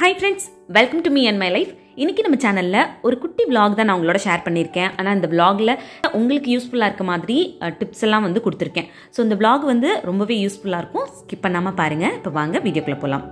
hi friends welcome to me and my life இன்னைக்கு நம்ம சேனலில் ஒரு குட்டி vlog தான் நான் உங்களோட ஷேர் பண்ணியிருக்கேன் ஆனால் இந்த vlogல உங்களுக்கு யூஸ்ஃபுல்லாக இருக்க மாதிரி டிப்ஸ் எல்லாம் வந்து கொடுத்துருக்கேன் ஸோ இந்த vlog வந்து ரொம்பவே யூஸ்ஃபுல்லாக இருக்கும் ஸ்கிப் பண்ணாமல் பாருங்கள் இப்போ வாங்க வீடியோக்குள்ளே போகலாம்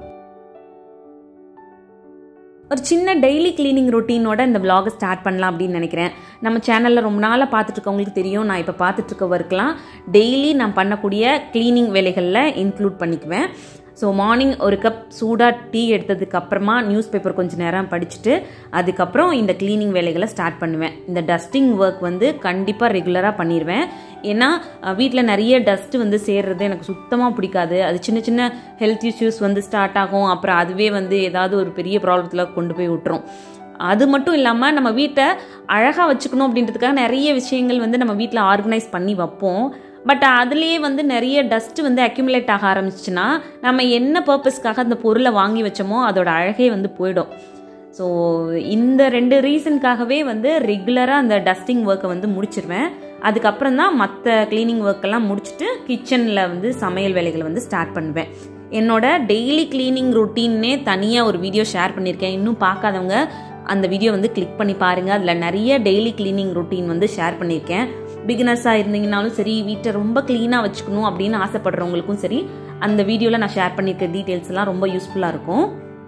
ஒரு சின்ன டெய்லி க்ளீனிங் ரொட்டீனோட இந்த vlog ஸ்டார்ட் பண்ணலாம் அப்படின்னு நினைக்கிறேன் நம்ம சேனலில் ரொம்ப நாளாக பார்த்துட்டு இருக்கவங்களுக்கு தெரியும் நான் இப்போ பார்த்துட்டு இருக்க ஒர்க்லாம் டெய்லி நான் பண்ணக்கூடிய க்ளீனிங் வேலைகளில் இன்க்ளூட் பண்ணிக்குவேன் ஸோ மார்னிங் ஒரு கப் சூடாக டீ எடுத்ததுக்கு அப்புறமா நியூஸ் பேப்பர் கொஞ்சம் நேரம் படிச்சுட்டு அதுக்கப்புறம் இந்த க்ளீனிங் வேலைகளை ஸ்டார்ட் பண்ணுவேன் இந்த டஸ்டிங் ஒர்க் வந்து கண்டிப்பாக ரெகுலராக பண்ணிடுவேன் ஏன்னா வீட்டில் நிறைய டஸ்ட் வந்து சேர்றது எனக்கு சுத்தமாக பிடிக்காது அது சின்ன சின்ன ஹெல்த் இஷ்யூஸ் வந்து ஸ்டார்ட் ஆகும் அப்புறம் அதுவே வந்து ஏதாவது ஒரு பெரிய ப்ராப்ளத்தில் கொண்டு போய் விட்டுரும் அது மட்டும் இல்லாமல் நம்ம வீட்டை அழகாக வச்சுக்கணும் அப்படின்றதுக்காக நிறைய விஷயங்கள் வந்து நம்ம வீட்டில் ஆர்கனைஸ் பண்ணி வைப்போம் பட் அதுலேயே வந்து நிறைய டஸ்ட் வந்து அக்யூமுலேட் ஆக ஆரம்பிச்சிச்சுன்னா நம்ம என்ன பர்பஸ்க்காக அந்த பொருளை வாங்கி வச்சோமோ அதோட அழகே வந்து போயிடும் ஸோ இந்த ரெண்டு ரீசனுக்காகவே வந்து ரெகுலராக அந்த டஸ்டிங் ஒர்க்கை வந்து முடிச்சிருவேன் அதுக்கப்புறம் தான் மற்ற க்ளீனிங் ஒர்க்கெல்லாம் முடிச்சுட்டு கிச்சனில் வந்து சமையல் வேலைகளை வந்து ஸ்டார்ட் பண்ணுவேன் என்னோட டெய்லி க்ளீனிங் ரொட்டீன்னே தனியாக ஒரு வீடியோ ஷேர் பண்ணியிருக்கேன் இன்னும் பார்க்காதவங்க அந்த வீடியோ வந்து கிளிக் பண்ணி பாருங்கள் அதில் நிறைய டெய்லி க்ளீனிங் ரொட்டீன் வந்து ஷேர் பண்ணியிருக்கேன் பிகினர்ஸாக இருந்தீங்கனாலும் சரி வீட்டை ரொம்ப க்ளீனாக வச்சுக்கணும் அப்படின்னு ஆசைப்படுறவங்களுக்கும் சரி அந்த வீடியோவில் நான் ஷேர் பண்ணியிருக்க டீட்டெயில்ஸ் எல்லாம் ரொம்ப யூஸ்ஃபுல்லாக இருக்கும்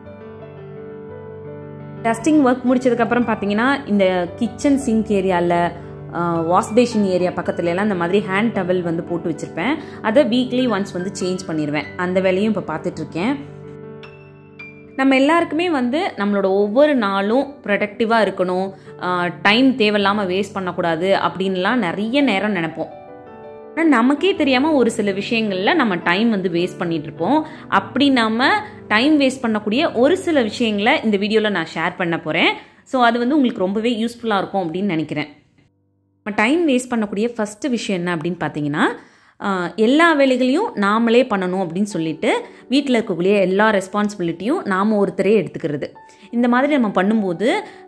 டஸ்டிங் ஒர்க் முடிச்சதுக்கப்புறம் பார்த்தீங்கன்னா இந்த கிச்சன் சிங்க் ஏரியாவில் வாஷ் பேஷின் ஏரியா பக்கத்துல எல்லாம் இந்த மாதிரி ஹேண்ட் டவல் வந்து போட்டு வச்சுருப்பேன் அதை வீக்லி ஒன்ஸ் வந்து சேஞ்ச் பண்ணிடுவேன் அந்த வேலையும் இப்போ பார்த்துட்ருக்கேன் நம்ம எல்லாருக்குமே வந்து நம்மளோட ஒவ்வொரு நாளும் ப்ரொடக்டிவாக இருக்கணும் டைம் தேவையில்லாமல் வேஸ்ட் பண்ணக்கூடாது அப்படின்லாம் நிறைய நேரம் நினைப்போம் ஆனால் நமக்கே தெரியாமல் ஒரு சில விஷயங்களில் நம்ம டைம் வந்து வேஸ்ட் பண்ணிட்டு இருப்போம் அப்படி நம்ம டைம் வேஸ்ட் பண்ணக்கூடிய ஒரு சில விஷயங்களை இந்த வீடியோவில் நான் ஷேர் பண்ண போகிறேன் ஸோ அது வந்து உங்களுக்கு ரொம்பவே யூஸ்ஃபுல்லாக இருக்கும் அப்படின்னு நினைக்கிறேன் நம்ம டைம் வேஸ்ட் பண்ணக்கூடிய ஃபஸ்ட்டு விஷயம் என்ன அப்படின்னு பார்த்தீங்கன்னா எல்லா வேலைகளையும் நாமளே பண்ணணும் அப்படின்னு சொல்லிட்டு வீட்டில் இருக்கக்கூடிய எல்லா ரெஸ்பான்சிபிலிட்டியும் நாம் ஒருத்தரே எடுத்துக்கிறது இந்த மாதிரி நம்ம பண்ணும்போது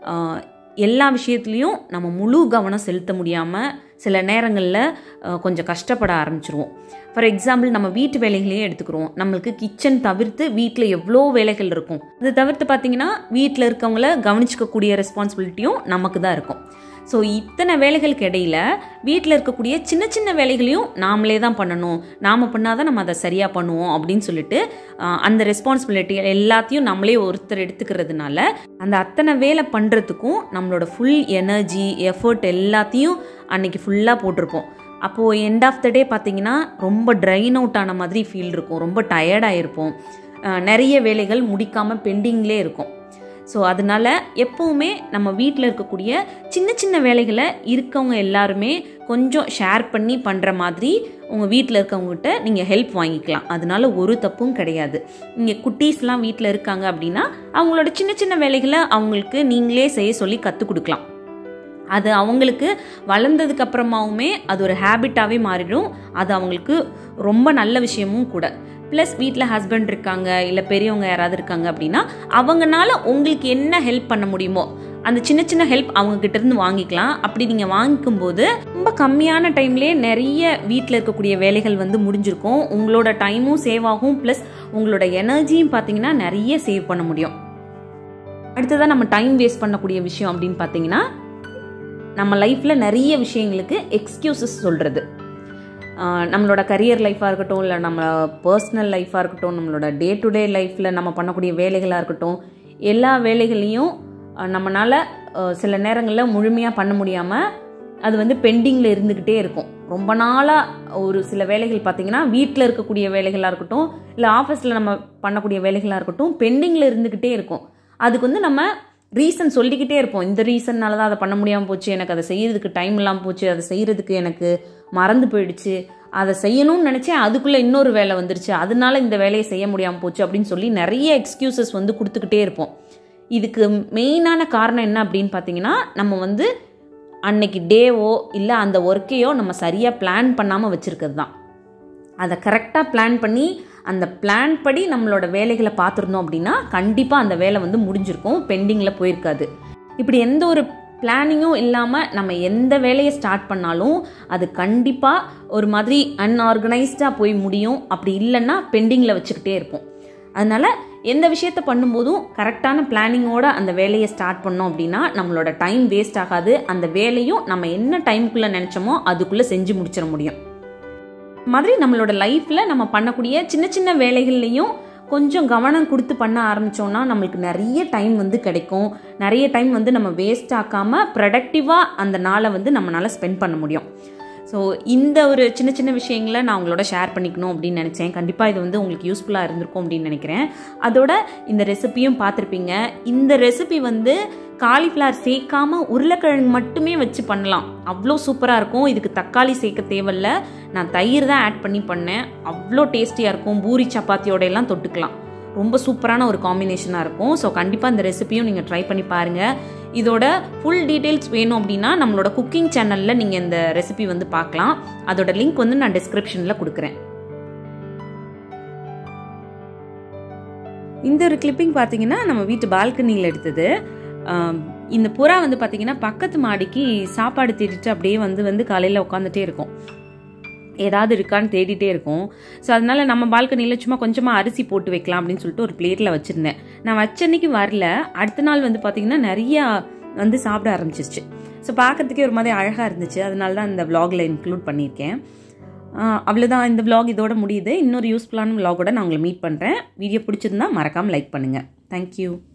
எல்லா விஷயத்துலேயும் நம்ம முழு கவனம் செலுத்த முடியாமல் சில நேரங்களில் கொஞ்சம் கஷ்டப்பட ஆரம்பிச்சிருவோம் ஃபார் எக்ஸாம்பிள் நம்ம வீட்டு வேலைகளையே எடுத்துக்கிறோம் நம்மளுக்கு கிச்சன் தவிர்த்து வீட்டில் எவ்வளோ வேலைகள் இருக்கும் அது தவிர்த்து பார்த்தீங்கன்னா வீட்டில் இருக்கவங்கள கவனிச்சிக்கக்கூடிய ரெஸ்பான்சிபிலிட்டியும் நமக்கு தான் இருக்கும் ஸோ இத்தனை வேலைகளுக்கு இடையில வீட்டில் இருக்கக்கூடிய சின்ன சின்ன வேலைகளையும் நாமளே தான் பண்ணணும் நாம் பண்ணால் தான் நம்ம அதை சரியாக பண்ணுவோம் அப்படின்னு சொல்லிட்டு அந்த ரெஸ்பான்சிபிலிட்டி எல்லாத்தையும் நம்மளே ஒருத்தர் எடுத்துக்கிறதுனால அந்த அத்தனை வேலை பண்ணுறதுக்கும் நம்மளோட ஃபுல் எனர்ஜி எஃபர்ட் எல்லாத்தையும் அன்னைக்கு ஃபுல்லாக போட்டிருப்போம் அப்போது எண்ட் ஆஃப் த டே பார்த்தீங்கன்னா ரொம்ப ட்ரைன் அவுட் ஆன மாதிரி ஃபீல் இருக்கும் ரொம்ப டயர்டாக இருப்போம் நிறைய வேலைகள் முடிக்காமல் பெண்டிங்லே இருக்கும் ஸோ அதனால் எப்போவுமே நம்ம வீட்டில் இருக்கக்கூடிய சின்ன சின்ன வேலைகளை இருக்கவங்க எல்லாருமே கொஞ்சம் ஷேர் பண்ணி பண்ணுற மாதிரி உங்கள் வீட்டில் இருக்கவங்ககிட்ட நீங்கள் ஹெல்ப் வாங்கிக்கலாம் அதனால ஒரு தப்பும் கிடையாது நீங்கள் குட்டீஸ்லாம் வீட்டில் இருக்காங்க அப்படின்னா அவங்களோட சின்ன சின்ன வேலைகளை அவங்களுக்கு நீங்களே செய்ய சொல்லி கற்றுக் கொடுக்கலாம் அது அவங்களுக்கு வளர்ந்ததுக்கு அப்புறமாவுமே அது ஒரு ஹேபிட்டாகவே மாறிடும் அது அவங்களுக்கு ரொம்ப நல்ல விஷயமும் கூட ப்ளஸ் வீட்டில் ஹஸ்பண்ட் இருக்காங்க இல்லை பெரியவங்க யாராவது இருக்காங்க அப்படின்னா அவங்கனால உங்களுக்கு என்ன ஹெல்ப் பண்ண முடியுமோ அந்த சின்ன சின்ன ஹெல்ப் அவங்க கிட்ட இருந்து வாங்கிக்கலாம் அப்படி நீங்கள் வாங்கிக்கும் போது ரொம்ப கம்மியான டைம்லேயே நிறைய வீட்டில் இருக்கக்கூடிய வேலைகள் வந்து முடிஞ்சிருக்கும் உங்களோட டைமும் சேவ் ஆகும் ப்ளஸ் உங்களோட எனர்ஜியும் பார்த்தீங்கன்னா நிறைய சேவ் பண்ண முடியும் அடுத்ததாக நம்ம டைம் வேஸ்ட் பண்ணக்கூடிய விஷயம் அப்படின்னு பார்த்தீங்கன்னா நம்ம லைஃப்பில் நிறைய விஷயங்களுக்கு எக்ஸ்கியூசஸ் சொல்கிறது நம்மளோட கரியர் லைஃபாக இருக்கட்டும் இல்லை நம்ம பர்சனல் லைஃபாக இருக்கட்டும் நம்மளோட டே டு டே லைஃப்பில் நம்ம பண்ணக்கூடிய வேலைகளாக இருக்கட்டும் எல்லா வேலைகளையும் நம்மளால் சில நேரங்களில் முழுமையாக பண்ண முடியாமல் அது வந்து பெண்டிங்கில் இருந்துக்கிட்டே இருக்கும் ரொம்ப நாளாக ஒரு சில வேலைகள் பார்த்திங்கன்னா வீட்டில் இருக்கக்கூடிய வேலைகளாக இருக்கட்டும் இல்லை ஆஃபீஸில் நம்ம பண்ணக்கூடிய வேலைகளாக இருக்கட்டும் பெண்டிங்கில் இருந்துக்கிட்டே இருக்கும் அதுக்கு வந்து நம்ம ரீசன் சொல்லிக்கிட்டே இருப்போம் இந்த ரீசன்னால தான் அதை பண்ண முடியாமல் போச்சு எனக்கு அதை செய்யறதுக்கு டைம் இல்லாமல் போச்சு அதை செய்கிறதுக்கு எனக்கு மறந்து போயிடுச்சு அதை செய்யணும்னு நினச்சேன் அதுக்குள்ளே இன்னொரு வேலை வந்துருச்சு அதனால இந்த வேலையை செய்ய முடியாமல் போச்சு அப்படின்னு சொல்லி நிறைய எக்ஸ்கியூசஸ் வந்து கொடுத்துக்கிட்டே இருப்போம் இதுக்கு மெயினான காரணம் என்ன அப்படின்னு பார்த்தீங்கன்னா நம்ம வந்து அன்னைக்கு டேவோ இல்லை அந்த ஒர்க்கையோ நம்ம சரியாக பிளான் பண்ணாமல் வச்சுருக்கிறது தான் அதை கரெக்டாக பிளான் பண்ணி அந்த பிளான் படி நம்மளோட வேலைகளை பார்த்துருந்தோம் அப்படின்னா கண்டிப்பாக அந்த வேலை வந்து முடிஞ்சிருக்கும் பெண்டிங்கில் போயிருக்காது இப்படி எந்த ஒரு பிளானிங்கும் இல்லாமல் நம்ம எந்த வேலையை ஸ்டார்ட் பண்ணாலும் அது கண்டிப்பாக ஒரு மாதிரி அன்ஆர்கனைஸ்டாக போய் முடியும் அப்படி இல்லைன்னா பெண்டிங்கில் வச்சுக்கிட்டே இருப்போம் அதனால் எந்த விஷயத்த பண்ணும்போதும் கரெக்டான பிளானிங்கோட அந்த வேலையை ஸ்டார்ட் பண்ணோம் அப்படின்னா நம்மளோட டைம் வேஸ்ட் ஆகாது அந்த வேலையும் நம்ம என்ன டைமுக்குள்ளே நினச்சோமோ அதுக்குள்ளே செஞ்சு முடிச்சிட முடியும் மாதிரி நம்மளோட லைஃப்பில் நம்ம பண்ணக்கூடிய சின்ன சின்ன வேலைகள்லையும் கொஞ்சம் கவனம் கொடுத்து பண்ண ஆரம்பித்தோன்னா நம்மளுக்கு நிறைய டைம் வந்து கிடைக்கும் நிறைய டைம் வந்து நம்ம வேஸ்ட் ஆக்காமல் ப்ரொடக்டிவாக அந்த நாளை வந்து நம்மளால் ஸ்பெண்ட் பண்ண முடியும் ஸோ இந்த ஒரு சின்ன சின்ன விஷயங்களை நான் உங்களோட ஷேர் பண்ணிக்கணும் அப்படின்னு நினச்சேன் கண்டிப்பாக இது வந்து உங்களுக்கு யூஸ்ஃபுல்லாக இருந்திருக்கும் அப்படின்னு நினைக்கிறேன் அதோட இந்த ரெசிபியும் பார்த்துருப்பீங்க இந்த ரெசிபி வந்து காலிஃப்ளவர் சேர்க்காம உருளைக்கிழங்கு மட்டுமே வச்சு பண்ணலாம் அவ்வளோ சூப்பராக இருக்கும் இதுக்கு தக்காளி சேர்க்க தேவையில்ல நான் தயிர் தான் ஆட் பண்ணி பண்ணேன் அவ்வளோ டேஸ்டியாக இருக்கும் பூரி சப்பாத்தியோட எல்லாம் தொட்டுக்கலாம் ரொம்ப சூப்பரான ஒரு காம்பினேஷனாக இருக்கும் ஸோ கண்டிப்பாக இந்த ரெசிபியும் நீங்கள் ட்ரை பண்ணி பாருங்கள் இதோட ஃபுல் டீட்டெயில்ஸ் வேணும் அப்படின்னா நம்மளோட குக்கிங் சேனலில் நீங்கள் இந்த ரெசிபி வந்து பார்க்கலாம் அதோட லிங்க் வந்து நான் டிஸ்கிரிப்ஷனில் கொடுக்குறேன் இந்த ஒரு கிளிப்பிங் பார்த்தீங்கன்னா நம்ம வீட்டு பால்கனியில் எடுத்தது ஆம், இந்த புறா வந்து பார்த்தீங்கன்னா பக்கத்து மாடிக்கு சாப்பாடு தேடிட்டு அப்படியே வந்து வந்து காலையில் உட்காந்துட்டே இருக்கும் ஏதாவது இருக்கான்னு தேடிட்டே இருக்கும் ஸோ அதனால நம்ம பால்கனியில் சும்மா கொஞ்சமாக அரிசி போட்டு வைக்கலாம் அப்படின்னு சொல்லிட்டு ஒரு பிளேட்டில் வச்சுருந்தேன் நான் வச்ச அன்னைக்கு வரல அடுத்த நாள் வந்து பார்த்தீங்கன்னா நிறையா வந்து சாப்பிட ஆரம்பிச்சிருச்சு ஸோ பார்க்கறதுக்கே ஒரு மாதிரி அழகாக இருந்துச்சு அதனால தான் இந்த vlogல இன்க்ளூட் பண்ணியிருக்கேன் ஆஹ் அவ்வளோதான் இந்த vlog இதோட முடியுது இன்னொரு யூஸ்ஃபுல்லான vlogஓட நான் உங்களை மீட் பண்ணுறேன் வீடியோ பிடிச்சிருந்தா மறக்காமல் லைக் பண்ணுங்கள் தேங்க்யூ